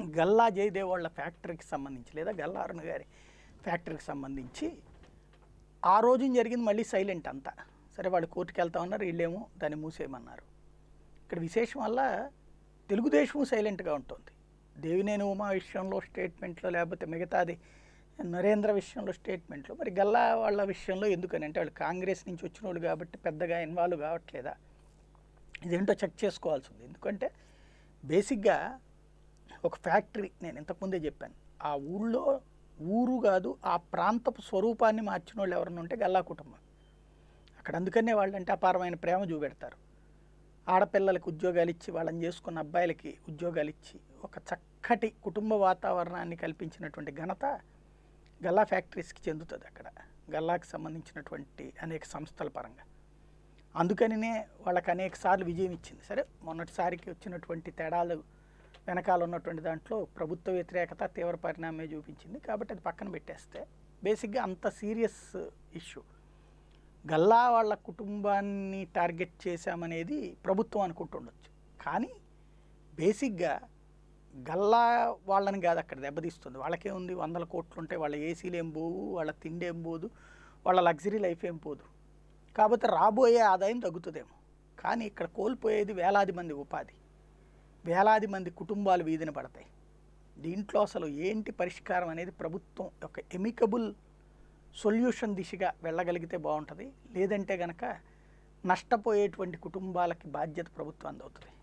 గల్లా జయదేవ్ వాళ్ళ ఫ్యాక్టరీకి సంబంధించి లేదా గల్లా అరుణ్ గారి ఫ్యాక్టరీకి సంబంధించి ఆ రోజు జరిగింది మళ్ళీ సైలెంట్ అంతా సరే వాళ్ళు కోర్టుకి వెళ్తా ఉన్నారు వీళ్ళేమో దాన్ని మూసేయమన్నారు ఇక్కడ విశేషం వల్ల తెలుగుదేశం సైలెంట్గా ఉంటుంది దేవినేని ఉమా విషయంలో స్టేట్మెంట్లో లేకపోతే మిగతాది నరేంద్ర విషయంలో స్టేట్మెంట్లో మరి గల్లా వాళ్ళ విషయంలో ఎందుకని అంటే వాళ్ళు కాంగ్రెస్ నుంచి వచ్చిన వాళ్ళు కాబట్టి పెద్దగా ఇన్వాల్వ్ కావట్లేదా ఇదేంటో చెక్ చేసుకోవాల్సి ఉంది ఎందుకంటే బేసిక్గా ఒక ఫ్యాక్టరీ నేను ఇంతకుముందే చెప్పాను ఆ ఊళ్ళో ఊరు కాదు ఆ ప్రాంతపు స్వరూపాన్ని మార్చిన వాళ్ళు ఎవరన్నా ఉంటే గల్లా కుటుంబం అక్కడ అందుకనే వాళ్ళంటే అపారమైన ప్రేమ చూపెడతారు ఆడపిల్లలకి ఉద్యోగాలు ఇచ్చి వాళ్ళని చేసుకున్న అబ్బాయిలకి ఉద్యోగాలు ఇచ్చి ఒక చక్కటి కుటుంబ వాతావరణాన్ని కల్పించినటువంటి ఘనత గల్లా ఫ్యాక్టరీస్కి చెందుతుంది అక్కడ గల్లాకి సంబంధించినటువంటి అనేక సంస్థల పరంగా అందుకనినే వాళ్ళకి అనేక సార్లు విజయం ఇచ్చింది సరే మొన్నటిసారికి వచ్చినటువంటి తేడాలు వెనకాల ఉన్నటువంటి దాంట్లో ప్రభుత్వ వ్యతిరేకత తీవ్ర పరిణామమే చూపించింది కాబట్టి అది పక్కన పెట్టేస్తే బేసిక్గా అంత సీరియస్ ఇష్యూ గల్లా వాళ్ళ కుటుంబాన్ని టార్గెట్ చేశామనేది ప్రభుత్వం అనుకుంటుండొచ్చు కానీ బేసిక్గా గల్లా వాళ్ళని కాదు అక్కడ దెబ్బతీస్తుంది వాళ్ళకేముంది వందల కోట్లు ఉంటే వాళ్ళ ఏసీలు ఏం పోవు వాళ్ళ తిండి ఏం పోదు వాళ్ళ లగ్జరీ లైఫ్ ఏం పోదు కాకపోతే రాబోయే ఆదాయం తగ్గుతుందేమో కానీ ఇక్కడ కోల్పోయేది వేలాది మంది ఉపాధి వేలాది మంది కుటుంబాలు వీధిన పడతాయి దీంట్లో అసలు ఏంటి పరిష్కారం అనేది ప్రభుత్వం ఒక ఎమికబుల్ సొల్యూషన్ దిశగా వెళ్ళగలిగితే బాగుంటుంది లేదంటే గనక నష్టపోయేటువంటి కుటుంబాలకి బాధ్యత ప్రభుత్వం అవుతుంది